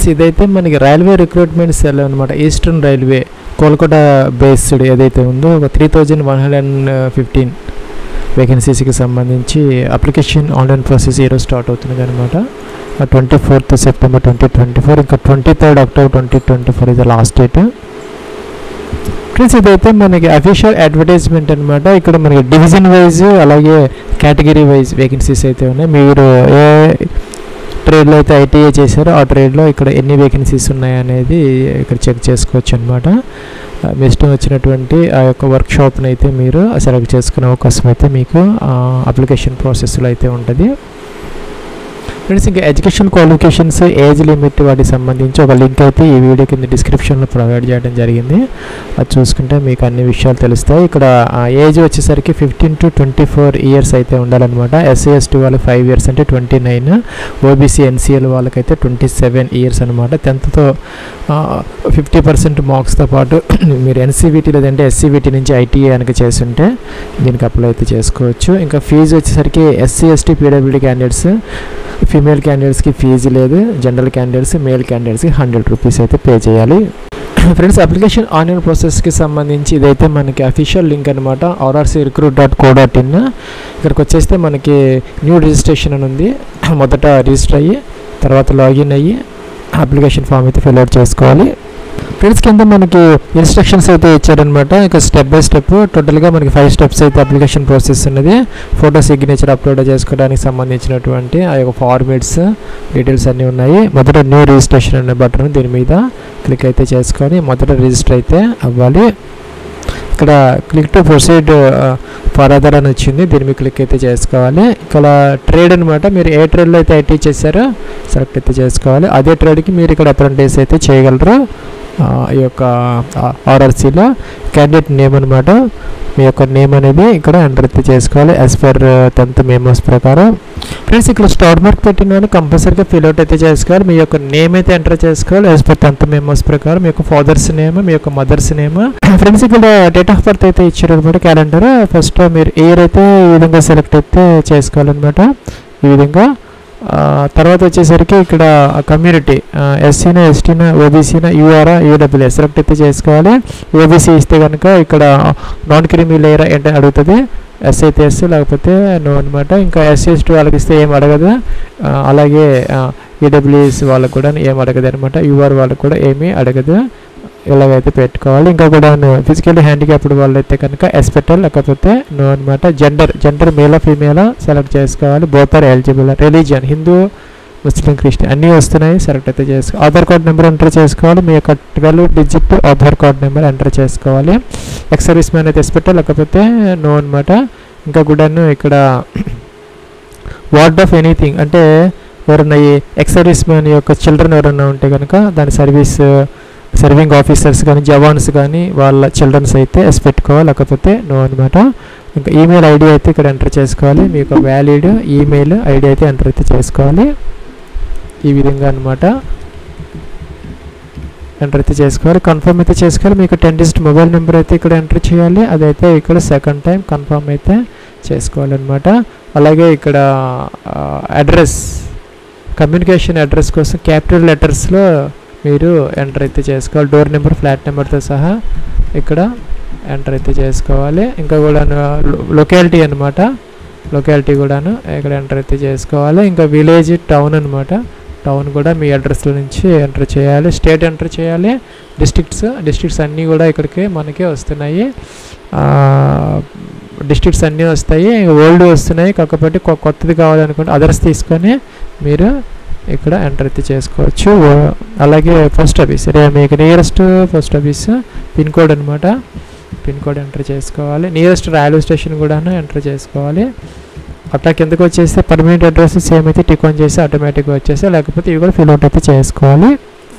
Friends ఇదైతే మనకి railway recruitment cell అనమాట ఈస్టర్న్ రైల్వే కోల్కతా బేస్డ్ ఏదైతే ఉందో ఒక three thousand one hundred and fifteen వేకెన్సీస్కి సంబంధించి అప్లికేషన్ ఆన్లైన్ ప్రాసెస్ ఈరోజు స్టార్ట్ అవుతుంది అనమాట twenty fourth September twenty twenty four ఇంకా twenty third October twenty twenty four ఇది లాస్ట్ డేట్ ఫ్రెండ్స్ ఇదైతే మనకి అఫీషియల్ అడ్వర్టైజ్మెంట్ అనమాట ఇక్కడ మనకి డివిజన్ వైజ్ అలాగే కేటగిరీ వైజ్ వేకెన్సీస్ అయితే ఉన్నాయి మీరు ఏ ట్రేడ్లో అయితే ఐటీఐ చేశారో ఆ ట్రేడ్లో ఇక్కడ ఎన్ని వేకెన్సీస్ ఉన్నాయి అనేది ఇక్కడ చెక్ చేసుకోవచ్చు అనమాట మీ ఇష్టం వచ్చినటువంటి ఆ యొక్క వర్క్ షాప్ని అయితే మీరు సెలెక్ట్ చేసుకునే అవకాశం అయితే మీకు అప్లికేషన్ ప్రాసెస్లో అయితే ఉంటుంది ఫ్రెండ్స్ ఇంకా ఎడ్యుకేషన్ క్వాలిఫికేషన్స్ ఏజ్ లిమిట్ వాటికి సంబంధించి ఒక లింక్ అయితే ఈ వీడియో కింద డిస్క్రిప్షన్లో ప్రొవైడ్ చేయడం జరిగింది అది చూసుకుంటే మీకు అన్ని విషయాలు తెలుస్తాయి ఇక్కడ ఏజ్ వచ్చేసరికి fifteen to twenty four years అయితే ఉండాలన్నమాట ఎస్సీ ఎస్టీ వాళ్ళకి ఫైవ్ ఇయర్స్ అంటే ట్వంటీ నైన్ ఓబీసీ ఎన్సీఎల్ వాళ్ళకైతే ట్వంటీ సెవెన్ ఇయర్స్ అనమాట టెన్త్తో ఫిఫ్టీ పర్సెంట్ మార్క్స్తో పాటు మీరు ఎన్సీవీటీ లేదంటే ఎస్సీవీటీ నుంచి ఐటీఏ కనుక చేస్తుంటే దీనికి అప్లై అయితే చేసుకోవచ్చు ఇంకా ఫీజు వచ్చేసరికి SC ST PWD candidates female క్యాండిడేట్స్కి ఫీజు లేదు జనరల్ క్యాండిడేట్స్ మేల్ క్యాండిడేట్స్కి హండ్రెడ్ రూపీస్ అయితే పే చేయాలి ఫ్రెండ్స్ అప్లికేషన్ ఆన్లైన్ ప్రాసెస్కి సంబంధించి ఇదైతే మనకి అఫీషియల్ లింక్ అనమాట RRC recruit dot co dot in ఇక్కడికి వచ్చేస్తే మనకి న్యూ రిజిస్ట్రేషన్ అని ఉంది మొదట రిజిస్టర్ అయ్యి తర్వాత లాగిన్ అయ్యి అప్లికేషన్ ఫామ్ అయితే ఫిల్అవుట్ చేసుకోవాలి ఫ్రెండ్స్ కింద మనకి ఇన్స్ట్రక్షన్స్ అయితే ఇచ్చారనమాట ఇక స్టెప్ బై స్టెప్ టోటల్గా మనకి ఫైవ్ స్టెప్స్ అయితే అప్లికేషన్ ప్రాసెస్ ఉన్నది ఫోటో సిగ్నేచర్ అప్లోడ్ చేసుకోవడానికి సంబంధించినటువంటి ఆ యొక్క ఫార్మేట్స్ డీటెయిల్స్ అన్నీ ఉన్నాయి మొదట న్యూ రిజిస్ట్రేషన్ అనే బటన్ దీని మీద క్లిక్ అయితే చేసుకొని మొదట రిజిస్టర్ అయితే అవ్వాలి ఇక్కడ క్లిక్ టు ప్రొసీడ్ ఫర్దర్ అని వచ్చింది దీని మీద క్లిక్ అయితే చేసుకోవాలి ఇక్కడ ట్రేడ్ అనమాట మీరు ఏ ట్రేడ్లో అయితే ఐటీ చేశారో సెలెక్ట్ అయితే చేసుకోవాలి అదే ట్రేడ్కి మీరు ఇక్కడ అప్రెంటిస్ అయితే చేయగలరు ఈ యొక్క ఆర్ఆర్సీలో క్యాండిడేట్ నేమ్ అనమాట మీ యొక్క నేమ్ అనేది ఇక్కడ ఎంటర్ అయితే చేసుకోవాలి యాజ్ పర్ టెన్త్ మెమోస్ ప్రకారం ఫ్రెండ్స్ ఇక్కడ స్టార్ మార్క్ పెట్టినాను కంపల్సరీగా ఫిల్అవుట్ అయితే చేసుకోవాలి మీ యొక్క నేమ్ అయితే ఎంటర్ చేసుకోవాలి యాజ్ పర్ టెన్త్ మెమోస్ ప్రకారం మీ యొక్క ఫాదర్స్ నేమ్ మీ యొక్క మదర్స్ నేమ్ ఫ్రెండ్స్ ఇక్కడ డేట్ ఆఫ్ బర్త్ అయితే ఇచ్చారు అనమాట క్యాలెండర్ ఫస్ట్ మీరు ఇయర్ అయితే ఈ విధంగా సెలెక్ట్ అయితే చేసుకోవాలన్నమాట ఈ విధంగా తర్వాత వచ్చేసరికి ఇక్కడ కమ్యూనిటీ ఎస్సీనా ఎస్టీనా ఓబీసీనా యూఆర్ఆ యూడబ్ల్యూ సెలెక్ట్ అయితే చేసుకోవాలి ఓబీసీ ఇస్తే కనుక ఇక్కడ నాన్ క్రిమీ లేయర్ ఏంటని అడుగుతుంది ఎస్ అయితే ఎస్ లేకపోతే నో అనమాట ఇంకా ఎస్సీ ఎస్టీ వాళ్ళకి ఇస్తే ఏం అడగదు అలాగే ఈడబ్ల్యూఎస్ వాళ్ళకు కూడా ఏం అడగదు అనమాట యూఆర్ వాళ్ళకు కూడా ఏమీ అడగదు ఇలాగైతే పెట్టుకోవాలి ఇంకా కూడా ఫిజికల్ హ్యాండిక్యాప్డ్ వాళ్ళు అయితే కనుక ఎస్ పెట్టాలి లేకపోతే నో అనమాట జెండర్ జెండర్ మేలా ఫీమేలా సెలెక్ట్ చేసుకోవాలి both are eligible religion Hindu Muslim Christian అన్నీ వస్తున్నాయి సెలెక్ట్ అయితే చేసుకో ఆధార్ కార్డ్ నెంబర్ ఎంటర్ చేసుకోవాలి మీ యొక్క twelve digit Aadhaar card number enter చేసుకోవాలి ఎక్స్ సర్వీస్ మ్యాన్ అయితే ఎస్ పెట్టాలి లేకపోతే నో అనమాట ఇంకా కూడాను ఇక్కడ వార్డ్ ఆఫ్ ఎనీథింగ్ అంటే ఎవరన్నా ఈ ఎక్స్ సర్వీస్ మ్యాన్ యొక్క చిల్డ్రన్ ఎవరన్నా ఉంటే కనుక దాని సర్వీస్ సర్వింగ్ ఆఫీసర్స్ కానీ జవాన్స్ కానీ వాళ్ళ చిల్డ్రన్స్ అయితే ఎస్ పెట్టుకోవాలి లేకపోతే నో అనమాట ఇంకా ఈమెయిల్ ఐడి అయితే ఇక్కడ ఎంటర్ చేసుకోవాలి మీ యొక్క వ్యాలిడ్ ఈమెయిల్ ఐడి అయితే ఎంటర్ అయితే చేసుకోవాలి ఈ విధంగా అనమాట ఎంటర్ అయితే చేసుకోవాలి కన్ఫర్మ్ అయితే చేసుకోవాలి మీకు టెన్ డిజిట్ మొబైల్ నెంబర్ అయితే ఇక్కడ ఎంటర్ చేయాలి అదైతే ఇక్కడ సెకండ్ టైం కన్ఫర్మ్ అయితే చేసుకోవాలన్నమాట అలాగే ఇక్కడ అడ్రస్ కమ్యూనికేషన్ అడ్రస్ కోసం క్యాపిటల్ లెటర్స్లో మీరు ఎంటర్ అయితే చేసుకోవాలి డోర్ నెంబర్ ఫ్లాట్ నెంబర్తో సహా ఇక్కడ ఎంటర్ అయితే చేసుకోవాలి ఇంకా కూడా లొకాలిటీ అనమాట లొకాలిటీ కూడాను ఇక్కడ ఎంటర్ అయితే చేసుకోవాలి ఇంకా విలేజ్ టౌన్ అనమాట టౌన్ కూడా మీ అడ్రస్ల నుంచి ఎంటర్ చేయాలి స్టేట్ ఎంటర్ చేయాలి డిస్ట్రిక్ట్స్ డిస్ట్రిక్ట్స్ అన్నీ కూడా ఇక్కడికి మనకి వస్తున్నాయి డిస్ట్రిక్ట్స్ అన్నీ వస్తాయి ఓల్డ్ వస్తున్నాయి కాకపోతే కొత్తది కావాలనుకుంటే అదర్స్ తీసుకొని మీరు ఇక్కడ ఎంటర్ అయితే చేసుకోవచ్చు అలాగే పోస్ట్ ఆఫీస్ మీకు nearest post office pin code అనమాట పిన్ కోడ్ ఎంటర్ చేసుకోవాలి నియరెస్ట్ రైల్వే స్టేషన్ కూడాను ఎంటర్ చేసుకోవాలి అట్లా కిందకి వచ్చేస్తే పర్మనెంట్ అడ్రస్ సేమ్ అయితే టిక్ ఆన్ చేసి ఆటోమేటిక్గా వచ్చేస్తే లేకపోతే ఇవి కూడా ఫిల్అవుట్ అయితే చేసుకోవాలి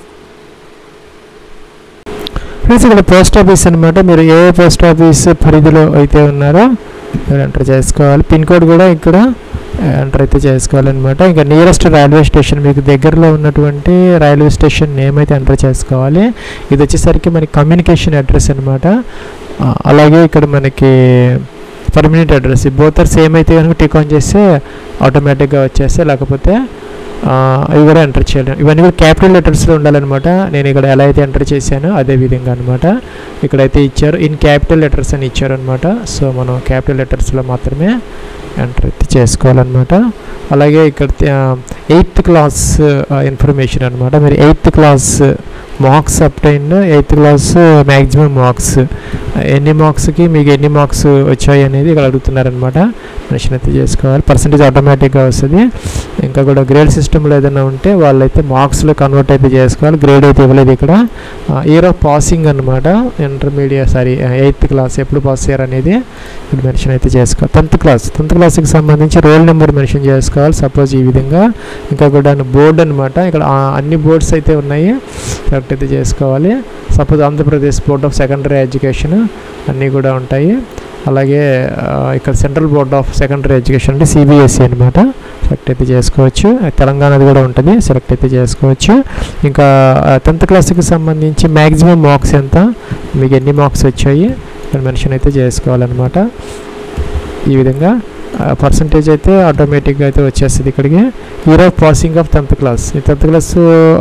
ఫ్రెండ్స్ ఇక్కడ పోస్ట్ ఆఫీస్ అనమాట మీరు ఏ పోస్ట్ ఆఫీస్ పరిధిలో అయితే ఉన్నారో మీరు ఎంటర్ చేసుకోవాలి పిన్ కోడ్ కూడా ఇక్కడ ఎంటర్ అయితే చేసుకోవాలన్నమాట ఇంకా నియరెస్ట్ రైల్వే స్టేషన్ మీకు దగ్గరలో ఉన్నటువంటి రైల్వే స్టేషన్ నేమ్ అయితే ఎంటర్ చేసుకోవాలి ఇది వచ్చేసరికి మనకి కమ్యూనికేషన్ అడ్రస్ అనమాట అలాగే ఇక్కడ మనకి permanent address both are same అయితే కనుక టిక్ ఆన్ చేస్తే ఆటోమేటిక్గా వచ్చేస్తే లేకపోతే ఆ, ఇవి కూడా ఎంటర్ చేయాలి ఇవన్నీ కూడా క్యాపిటల్ లెటర్స్లో ఉండాలన్నమాట నేను ఇక్కడ ఎలా అయితే ఎంటర్ చేశానో అదే విధంగా అనమాట ఇక్కడైతే ఇచ్చారు ఇన్ క్యాపిటల్ లెటర్స్ అని ఇచ్చారు అనమాట సో మనం క్యాపిటల్ లెటర్స్లో మాత్రమే ఎంటర్ అయితే చేసుకోవాలన్నమాట అలాగే ఇక్కడ ఎయిత్ క్లాస్ ఇన్ఫర్మేషన్ అనమాట మీరు eighth class marks obtain eighth class maximum marks ఎన్ని మార్క్స్కి మీకు ఎన్ని మార్క్స్ వచ్చాయి అనేది ఇక్కడ అడుగుతున్నారనమాట మెన్షన్ అయితే చేసుకోవాలి పర్సంటేజ్ ఆటోమేటిక్గా వస్తుంది ఇంకా కూడా గ్రేడ్ సిస్టంలో ఏదైనా ఉంటే వాళ్ళైతే మార్క్స్లో కన్వర్ట్ అయితే చేసుకోవాలి గ్రేడ్ అయితే ఇవ్వలేదు ఇక్కడ ఇయర్ ఆఫ్ పాసింగ్ అనమాట ఇంటర్మీడియట్ సారీ ఎయిత్ క్లాస్ ఎప్పుడు పాస్ అయ్యారు అనేది ఇక్కడ మెన్షన్ అయితే చేసుకోవాలి టెన్త్ క్లాస్ టెన్త్ క్లాస్కి సంబంధించి రోల్ నెంబర్ మెన్షన్ చేసుకోవాలి సపోజ్ ఈ విధంగా ఇంకా కూడా బోర్డు అనమాట ఇక్కడ ఆ అన్ని బోర్డ్స్ అయితే ఉన్నాయి కరెక్ట్ అయితే చేసుకోవాలి suppose Andhra Pradesh board of secondary education అన్నీ కూడా ఉంటాయి అలాగే ఆ, ఇక్కడ central board of secondary education అంటే సిబిఎస్ఈ అనమాట సెలెక్ట్ అయితే చేసుకోవచ్చు తెలంగాణది కూడా ఉంటుంది సెలెక్ట్ అయితే చేసుకోవచ్చు ఇంకా టెన్త్ క్లాస్కి సంబంధించి మ్యాక్సిమం మార్క్స్ ఎంత మీకు ఎన్ని మార్క్స్ వచ్చాయి ఇక్కడ మెన్షన్ అయితే చేసుకోవాలన్నమాట ఈ విధంగా పర్సంటేజ్ అయితే ఆటోమేటిక్గా అయితే వచ్చేస్తుంది ఇక్కడికి year of passing of tenth class ఈ టెన్త్ క్లాస్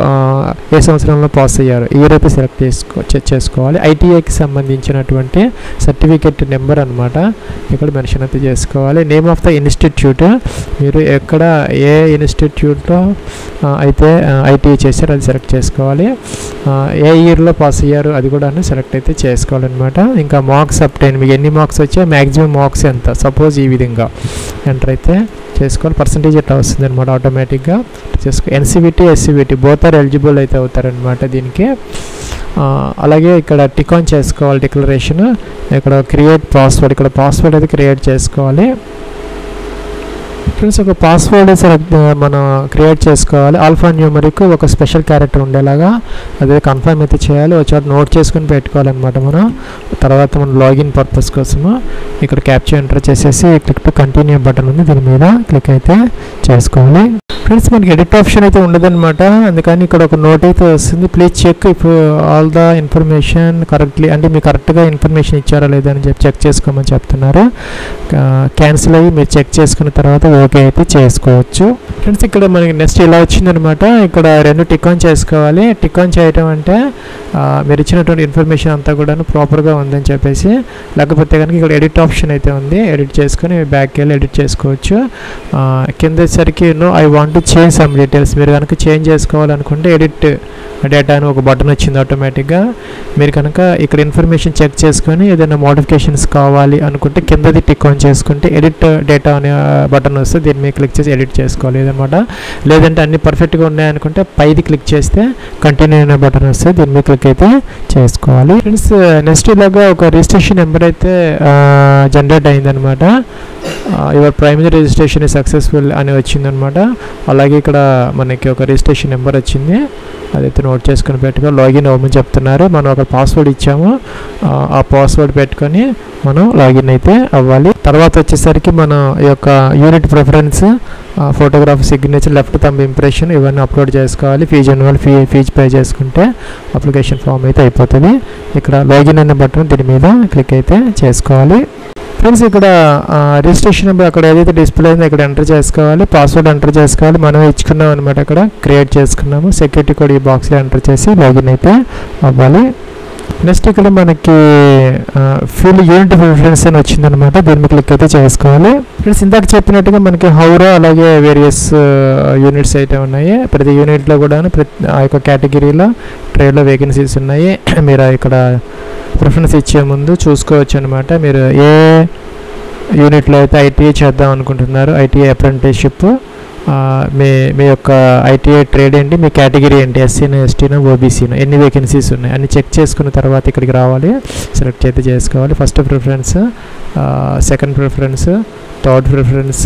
ఏ సంవత్సరంలో పాస్ అయ్యారు ఇయర్ అయితే సెలెక్ట్ చేసుకో చెక్ చేసుకోవాలి ఐటీఐకి సంబంధించినటువంటి సర్టిఫికెట్ నెంబర్ అనమాట ఇక్కడ మెన్షన్ అయితే చేసుకోవాలి నేమ్ ఆఫ్ ద ఇన్స్టిట్యూట్ మీరు ఎక్కడ ఏ ఇన్స్టిట్యూట్లో అయితే ఐటీఐ చేశారో అది సెలెక్ట్ చేసుకోవాలి ఆ, ఏ ఇయర్లో పాస్ అయ్యారు అది కూడా సెలెక్ట్ అయితే చేసుకోవాలన్నమాట ఇంకా మార్క్స్ అప్టైన్ మీకు ఎన్ని మార్క్స్ వచ్చాయి మ్యాక్సిమం మార్క్స్ ఎంత సపోజ్ ఈ విధంగా ఎంటర్ అయితే చేసుకోవాలి పర్సంటేజ్ ఎట్లా వస్తుంది అనమాట ఆటోమేటిక్గా చేసుకో NCVT SCVT both are eligible అయితే అవుతారనమాట దీనికి ఆ, అలాగే ఇక్కడ టిక్ ఆన్ చేసుకోవాలి డిక్లరేషన్ ఇక్కడ క్రియేట్ పాస్వర్డ్ ఇక్కడ పాస్వర్డ్ అయితే క్రియేట్ చేసుకోవాలి ఫ్రెండ్స్ ఒక పాస్వర్డ్ సెలెక్ట్ మనం క్రియేట్ చేసుకోవాలి ఆల్ఫా న్యూమరిక్ ఒక స్పెషల్ క్యారెక్టర్ ఉండేలాగా అదే కన్ఫర్మ్ అయితే చేయాలి ఒక చోట నోట్ చేసుకుని పెట్టుకోవాలన్నమాట మనం తర్వాత మనం లాగిన్ పర్పస్ కోసము ఇక్కడ క్యాప్చర్ ఎంటర్ చేసేసి క్లిక్ టు కంటిన్యూ బటన్ ఉంది దీని మీద క్లిక్ అయితే చేసుకోవాలి ఫ్రెండ్స్ మనకి ఎడిట్ ఆప్షన్ అయితే ఉండదన్నమాట అందుకని ఇక్కడ ఒక నోట్ అయితే వస్తుంది please check if all the information correctly అంటే మీకు కరెక్ట్గా ఇన్ఫర్మేషన్ ఇచ్చారా లేదా అని చెప్పి చెక్ చేసుకోమని చెప్తున్నారు క్యాన్సిల్ అయ్యి మీరు చెక్ చేసుకున్న తర్వాత ఓకే అయితే చేసుకోవచ్చు ఫ్రెండ్స్ ఇక్కడ మనకి నెక్స్ట్ ఇలా వచ్చిందనమాట ఇక్కడ రెండు టిక్ ఆన్ చేసుకోవాలి టిక్ ఆన్ చేయటం అంటే ఆ, మీరు ఇచ్చినటువంటి ఇన్ఫర్మేషన్ అంతా కూడా ప్రాపర్గా ఉందని చెప్పేసి లేకపోతే కనుక ఇక్కడ ఎడిట్ ఆప్షన్ అయితే ఉంది ఎడిట్ చేసుకొని బ్యాక్కి వెళ్ళి ఎడిట్ చేసుకోవచ్చు ఆ, కింద వచ్చేసరికి no I want to change some details మీరు కనుక చేంజ్ చేసుకోవాలనుకుంటే ఎడిట్ డేటా అని ఒక బటన్ వచ్చింది ఆటోమేటిక్గా మీరు కనుక ఇక్కడ ఇన్ఫర్మేషన్ చెక్ చేసుకొని ఏదైనా మోడిఫికేషన్స్ కావాలి అనుకుంటే కిందది టిక్ ఆన్ చేసుకుంటే ఎడిట్ డేటా అనే బటన్ వస్తే దీని మీద క్లిక్ చేసి ఎడిట్ చేసుకోవాలి అనమాట లేదంటే అన్ని పర్ఫెక్ట్గా ఉన్నాయనుకుంటే పైది క్లిక్ చేస్తే కంటిన్యూ అనే బటన్ వస్తే దీని మీద క్లిక్ అయితే చేసుకోవాలి ఫ్రెండ్స్ నెక్స్ట్ ఇలాగా ఒక రిజిస్ట్రేషన్ నెంబర్ అయితే జనరేట్ అయిందనమాట యువర్ ప్రైమరీ రిజిస్ట్రేషన్ సక్సెస్ఫుల్ అని వచ్చిందనమాట అలాగే ఇక్కడ మనకి ఒక రిజిస్ట్రేషన్ నెంబర్ వచ్చింది అదైతే నోట్ చేసుకుని పెట్టుకో లాగిన్ అవ్వమని చెప్తున్నారు మనం ఒక పాస్వర్డ్ ఇచ్చాము ఆ, ఆ పాస్వర్డ్ పెట్టుకొని మనం లాగిన్ అయితే అవ్వాలి తర్వాత వచ్చేసరికి మన ఈ యొక్క unit preference photograph signature left thumb impression ఇవన్నీ అప్లోడ్ చేసుకోవాలి fees annual fee fees pay చేసుకుంటే అప్లికేషన్ ఫామ్ అయితే అయిపోతుంది ఇక్కడ లాగిన్ అనే బటన్ దీని మీద క్లిక్ అయితే చేసుకోవాలి ఫ్రెండ్స్ ఇక్కడ రిజిస్ట్రేషన్ నెంబర్ అక్కడ ఏదైతే డిస్ప్లే అయిందో ఇక్కడ ఎంటర్ చేసుకోవాలి పాస్వర్డ్ ఎంటర్ చేసుకోవాలి మనం ఇచ్చుకున్నాం అనమాట ఇక్కడ క్రియేట్ చేసుకున్నాము సెక్యూరిటీ కోడ్ ఈ బాక్స్లో ఎంటర్ చేసి లాగిన్ అయితే అవ్వాలి నెక్స్ట్ ఇక్కడ మనకి ఫుల్ యూనిట్ ప్రిఫరెన్స్ అని వచ్చిందనమాట దీని మీద క్లిక్ అయితే చేసుకోవాలి ఫ్రెండ్స్ ఇందాక చెప్పినట్టుగా మనకి హౌరా అలాగే వేరియస్ యూనిట్స్ అయితే ఉన్నాయి ప్రతి యూనిట్లో కూడా ప్రతి ఆ యొక్క కేటగిరీలో ట్రేడ్లో వేకెన్సీస్ ఉన్నాయి మీరు ఇక్కడ ప్రిఫరెన్స్ ఇచ్చే ముందు చూసుకోవచ్చు అనమాట మీరు ఏ యూనిట్లో అయితే ఐటీఐ చేద్దాం అనుకుంటున్నారు ఐటీఐ అప్రెంటిస్షిప్ మీ మీ యొక్క ఐటీఐ ట్రేడ్ ఏంటి మీ కేటగిరీ ఏంటి ఎస్సీనా ఎస్టీనా ఓబీసీనా ఎన్ని వేకెన్సీస్ ఉన్నాయి అన్ని చెక్ చేసుకున్న తర్వాత ఇక్కడికి రావాలి సెలెక్ట్ అయితే చేసుకోవాలి first preference second preference third preference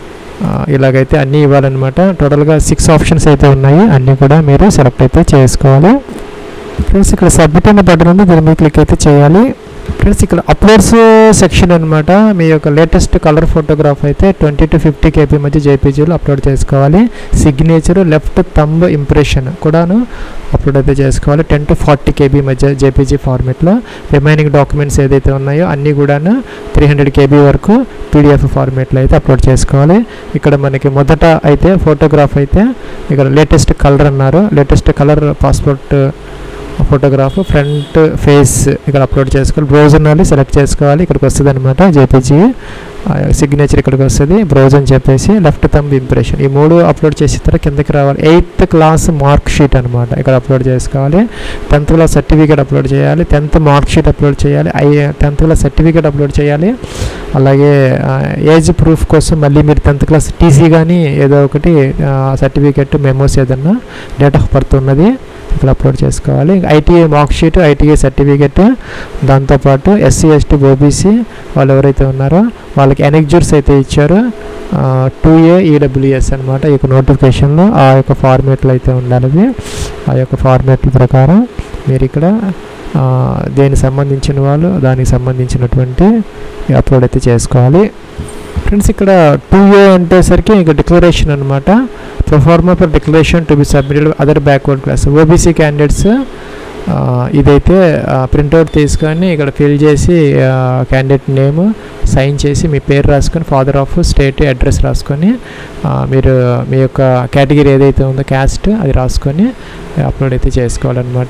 ఇలాగైతే అన్నీ ఇవ్వాలన్నమాట టోటల్గా సిక్స్ ఆప్షన్స్ అయితే ఉన్నాయి అన్నీ కూడా మీరు సెలెక్ట్ అయితే చేసుకోవాలి ఫ్రెండ్స్ ఇక్కడ సబ్మిట్ అనే బటన్ ఉంది దీని మీద క్లిక్ అయితే చేయాలి ఫ్రెండ్స్ ఇక్కడ అప్లోడ్స్ సెక్షన్ అనమాట మీ యొక్క లేటెస్ట్ కలర్ ఫోటోగ్రాఫ్ అయితే ట్వంటీ టు ఫిఫ్టీ కేపీ మధ్య జేపీజీలో అప్లోడ్ చేసుకోవాలి సిగ్నేచర్ లెఫ్ట్ థంబ్ ఇంప్రెషన్ కూడాను అప్లోడ్ అయితే చేసుకోవాలి టెన్ టు ఫార్టీ కేబీ మధ్య జేపీజీ ఫార్మేట్లో రిమైనింగ్ డాక్యుమెంట్స్ ఏదైతే ఉన్నాయో అన్నీ కూడాను త్రీ హండ్రెడ్ కేబీ వరకు పీడిఎఫ్ ఫార్మేట్లో అయితే అప్లోడ్ చేసుకోవాలి ఇక్కడ మనకి మొదట అయితే ఫోటోగ్రాఫ్ అయితే ఇక్కడ లేటెస్ట్ కలర్ అన్నారు latest colour passport photograph front face ఇక్కడ అప్లోడ్ చేసుకోవాలి బ్రౌజర్ అని సెలెక్ట్ చేసుకోవాలి ఇక్కడికి వస్తుంది అనమాట జేపీజీ సిగ్నేచర్ ఇక్కడికి వస్తుంది బ్రౌజ్ అని చెప్పేసి లెఫ్ట్ థంబ్ ఇంప్రెషన్ ఈ మూడు అప్లోడ్ చేసిన తర్వాత కిందకి రావాలి ఎయిత్ క్లాస్ మార్క్ షీట్ అనమాట ఇక్కడ అప్లోడ్ చేసుకోవాలి టెన్త్ క్లాస్ సర్టిఫికేట్ అప్లోడ్ చేయాలి టెన్త్ మార్క్ షీట్ అప్లోడ్ చేయాలి ఐ టెన్త్ క్లాస్ సర్టిఫికేట్ అప్లోడ్ చేయాలి అలాగే ఏజ్ ప్రూఫ్ కోసం మళ్ళీ మీరు టెన్త్ క్లాస్ టీసీ కానీ ఏదో ఒకటి సర్టిఫికేట్ మెమోస్ ఏదన్నా డేట్ ఆఫ్ బర్త్ ఉన్నది ఇక్కడ అప్లోడ్ చేసుకోవాలి ITI mark sheet ITI certificate దాంతోపాటు ఎస్సీ ఎస్టీ ఓబీసీ వాళ్ళు ఎవరైతే ఉన్నారో వాళ్ళకి ఎనెక్జర్స్ అయితే ఇచ్చారు టూ ఏ ఈడబ్ల్యూఎస్ అనమాట ఈ యొక్క నోటిఫికేషన్లో ఆ యొక్క ఫార్మేట్లు అయితే ఉండాలి ఇవి. ఆ యొక్క ఫార్మేట్ల ప్రకారం మీరు ఇక్కడ ఆ, దేనికి సంబంధించిన వాళ్ళు దానికి సంబంధించినటువంటి అప్లోడ్ అయితే చేసుకోవాలి ఫ్రెండ్స్ ఇక్కడ టూ ఏ అంటేసరికి ఇక డిక్లరేషన్ అనమాట proforma for declaration to be submitted other backward class OBC candidates ఇదైతే ప్రింట్అవుట్ తీసుకొని ఇక్కడ ఫిల్ చేసి క్యాండిడేట్ నేమ్ సైన్ చేసి మీ పేరు రాసుకొని ఫాదర్ ఆఫ్ స్టేట్ అడ్రస్ రాసుకొని ఆ, మీరు మీ యొక్క కేటగిరీ ఏదైతే ఉందో క్యాస్ట్ అది రాసుకొని అప్లోడ్ అయితే చేసుకోవాలన్నమాట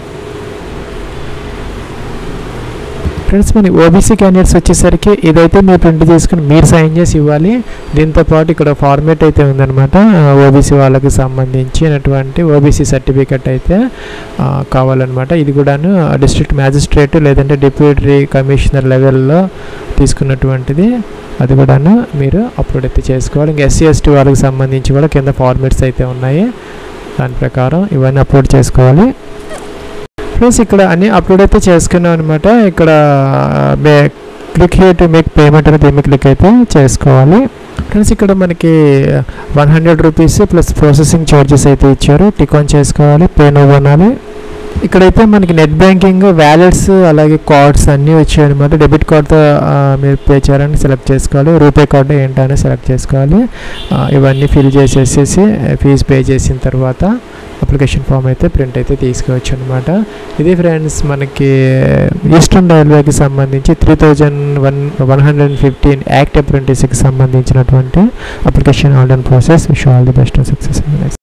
ఫ్రెండ్స్ మన ఓబీసీ క్యాండిడేట్స్ వచ్చేసరికి ఇదైతే మీరు ప్రింట్ తీసుకుని మీరు సైన్ చేసి ఇవ్వాలి దీంతో పాటు ఇక్కడ ఫార్మేట్ అయితే ఉందన్నమాట ఓబీసీ వాళ్ళకి సంబంధించినటువంటి ఓబీసీ సర్టిఫికెట్ అయితే ఆ, కావాలన్నమాట ఇది కూడాను డిస్ట్రిక్ట్ మ్యాజిస్ట్రేట్ లేదంటే డిప్యూటీ కమిషనర్ లెవెల్లో తీసుకున్నటువంటిది అది కూడాను మీరు అప్లోడ్ అయితే చేసుకోవాలి ఇంకా ఎస్సీ ఎస్టీ వాళ్ళకి సంబంధించి కూడా కింద ఫార్మేట్స్ అయితే ఉన్నాయి దాని ప్రకారం ఇవన్నీ అప్లోడ్ చేసుకోవాలి ఫ్రెండ్స్ ఇక్కడ అన్ని అప్లోడ్ అయితే చేసుకున్నాం అనమాట ఇక్కడ click here to make payment అనేది ఏమి క్లిక్ అయితే చేసుకోవాలి ఫ్రెండ్స్ ఇక్కడ మనకి one hundred rupees plus processing charges అయితే ఇచ్చారు టిక్ ఆన్ చేసుకోవాలి పే నో కొనాలి ఇక్కడైతే మనకి నెట్ బ్యాంకింగ్ వ్యాలెట్స్ అలాగే కార్డ్స్ అన్నీ వచ్చాయి అనమాట డెబిట్ కార్డ్తో మీరు పే చేయాలని సెలెక్ట్ చేసుకోవాలి రూపే కార్డు ఏంటని సెలెక్ట్ చేసుకోవాలి ఆ, ఇవన్నీ ఫిల్ చేసేసేసి ఫీజు పే చేసిన తర్వాత అప్లికేషన్ ఫామ్ అయితే ప్రింట్ అయితే తీసుకోవచ్చు అనమాట ఇది ఫ్రెండ్స్ మనకి ఈస్టర్న్ రైల్వేకి సంబంధించి three thousand one one hundred fifteen act అప్రెంటిస్కి సంబంధించినటువంటి application order process wish all the best success